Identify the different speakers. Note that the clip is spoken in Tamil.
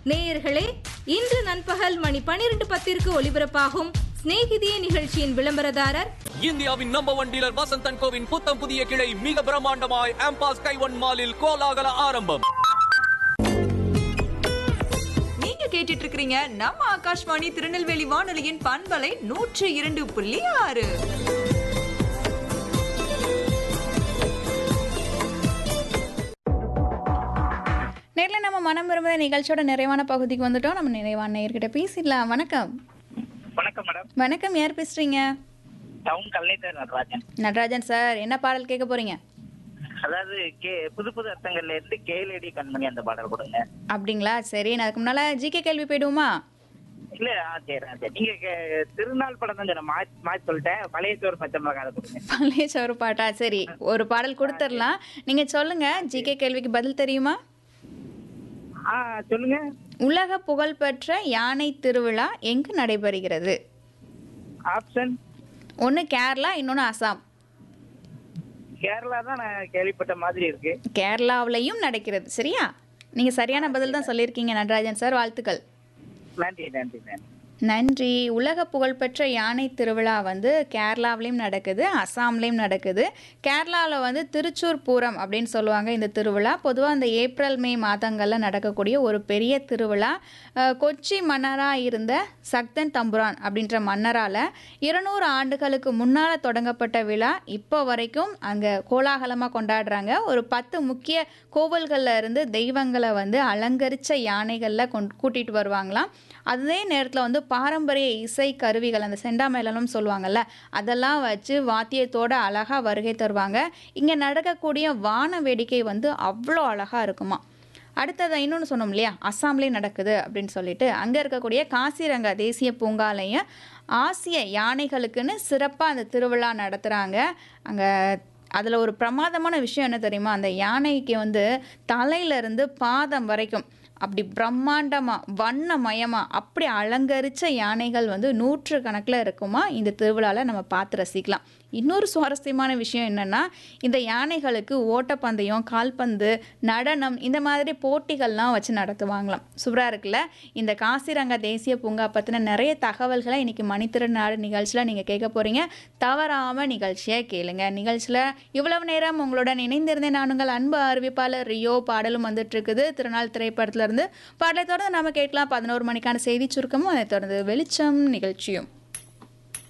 Speaker 1: நேயர்களே இன்று நண்பகல் மணி பனிரெண்டு பத்திற்கு ஒலிபரப்பாகும் சிநேகிதியே நிகழ்ச்சியின் விளம்பரதாரர்
Speaker 2: இந்தியாவின் நம்பர் ஒன் டீலர் வசந்தன் கோவின் புத்தம் புதிய கிளை மிக பிரம்மாண்டமாய் ஆம்பாஸ் கைவன் மாலில் கோலாகல ஆரம்பம்
Speaker 3: நீங்க கேட்டுட்டு இருக்கிறீங்க நம்ம ஆகாஷ்வாணி திருநெல்வேலி வானொலியின் பண்பலை நூற்று இரண்டு புள்ளி ஆறு
Speaker 4: நேரில் நம்ம மனம் விரும்புகிற நிகழ்ச்சியோட நிறைவான பகுதிக்கு வந்துட்டோம் நம்ம நிறைவான நேர்கிட்ட பேசிடலாம் வணக்கம்
Speaker 5: வணக்கம் மேடம்
Speaker 4: வணக்கம் யார் பேசுறீங்க
Speaker 5: டவுன் கல்லைத்தர் நடராஜன்
Speaker 4: நடராஜன் சார் என்ன பாடல் கேட்க போறீங்க
Speaker 5: அதாவது கே புது புது அர்த்தங்கள்ல இருந்து கேளடி கண்மணி அந்த பாடல் கொடுங்க
Speaker 4: அப்படிங்களா சரி நான் அதுக்கு முன்னால ஜிகே கேள்வி போயிடுவோமா
Speaker 5: இல்ல ஆ, சரி ஆ, சரி நீங்க கே- திருநாள் படம் தான் சொன்ன மாத்தி மாத்தி சொல்லிட்டேன் பழைய சோறு பச்சை மிளகாய் அதை கொடுங்க
Speaker 4: பழைய சோறு பாட்டா சரி ஒரு பாடல் கொடுத்துடலாம் நீங்க சொல்லுங்க ஜிகே கேள்விக்கு பதில் தெரியுமா
Speaker 5: ஆ சொல்லுங்க
Speaker 4: உலக புகழ்பெற்ற யானை திருவிழா எங்கு நடைபெறுகிறது
Speaker 5: ஆப்ஷன்
Speaker 4: ஒன்று கேரளா இன்னொன்று அசாம்
Speaker 5: கேரளா தான் நான் கேள்விப்பட்ட மாதிரி இருக்கு
Speaker 4: கேரளாவிலையும் நடக்கிறது சரியா நீங்கள் சரியான பதில் தான் சொல்லியிருக்கீங்க நடராஜன் சார் வாழ்த்துக்கள்
Speaker 5: நன்றி நன்றி நன்றி
Speaker 4: நன்றி உலக புகழ்பெற்ற யானை திருவிழா வந்து கேரளாவிலையும் நடக்குது அசாம்லேயும் நடக்குது கேரளாவில் வந்து திருச்சூர் பூரம் அப்படின்னு சொல்லுவாங்க இந்த திருவிழா பொதுவாக இந்த ஏப்ரல் மே மாதங்களில் நடக்கக்கூடிய ஒரு பெரிய திருவிழா அஹ், கொச்சி மன்னராக இருந்த சக்தன் தம்புரான் அப்படின்ற மன்னரால் இருநூறு ஆண்டுகளுக்கு முன்னால் தொடங்கப்பட்ட விழா இப்போ வரைக்கும் அங்கே கோலாகலமாக கொண்டாடுறாங்க ஒரு பத்து முக்கிய கோவில்களில் இருந்து தெய்வங்களை வந்து அலங்கரித்த யானைகளில் கொண்டு கூட்டிகிட்டு வருவாங்களாம் அதே நேரத்தில் வந்து பாரம்பரிய இசை கருவிகள் அந்த செண்டாமேளனம் சொல்லுவாங்கல்ல அதெல்லாம் வச்சு வாத்தியத்தோட அழகாக வருகை தருவாங்க இங்கே நடக்கக்கூடிய வான வேடிக்கை வந்து அவ்வளோ அழகாக இருக்குமா அடுத்தது இன்னொன்று சொன்னோம் இல்லையா அஸ்ஸாம்லேயே நடக்குது அப்படின்னு சொல்லிட்டு அங்கே இருக்கக்கூடிய காசிரங்கா தேசிய பூங்காலையும் ஆசிய யானைகளுக்குன்னு சிறப்பாக அந்த திருவிழா நடத்துகிறாங்க அங்கே அதில் ஒரு பிரமாதமான விஷயம் என்ன தெரியுமா அந்த யானைக்கு வந்து தலையிலேருந்து பாதம் வரைக்கும் அப்படி பிரம்மாண்டமாக வண்ணமயமாக அப்படி அலங்கரித்த யானைகள் வந்து நூற்று கணக்கில் இருக்குமா இந்த திருவிழாவில் நம்ம பார்த்து ரசிக்கலாம் இன்னொரு சுவாரஸ்யமான விஷயம் என்னென்னா இந்த யானைகளுக்கு ஓட்டப்பந்தயம் கால்பந்து நடனம் இந்த மாதிரி போட்டிகள்லாம் வச்சு நடத்துவாங்களாம் சூப்பராக இருக்குல்ல இந்த காசிரங்கா தேசிய பூங்கா பற்றின நிறைய தகவல்களை இன்றைக்கி மணித்திறனாடு நிகழ்ச்சியில் நீங்கள் கேட்க போகிறீங்க தவறாமல் நிகழ்ச்சியை கேளுங்க நிகழ்ச்சியில் இவ்வளவு நேரம் உங்களுடன் இணைந்திருந்தேன் நான் உங்கள் அன்பு அறிவிப்பாளர் ரியோ பாடலும் வந்துட்டு இருக்குது திருநாள் திரைப்படத்துல இருந்து பாடலை தொடர்ந்து நாம கேட்கலாம் பதினோரு மணிக்கான செய்தி சுருக்கமும் அதை தொடர்ந்து வெளிச்சம் நிகழ்ச்சியும்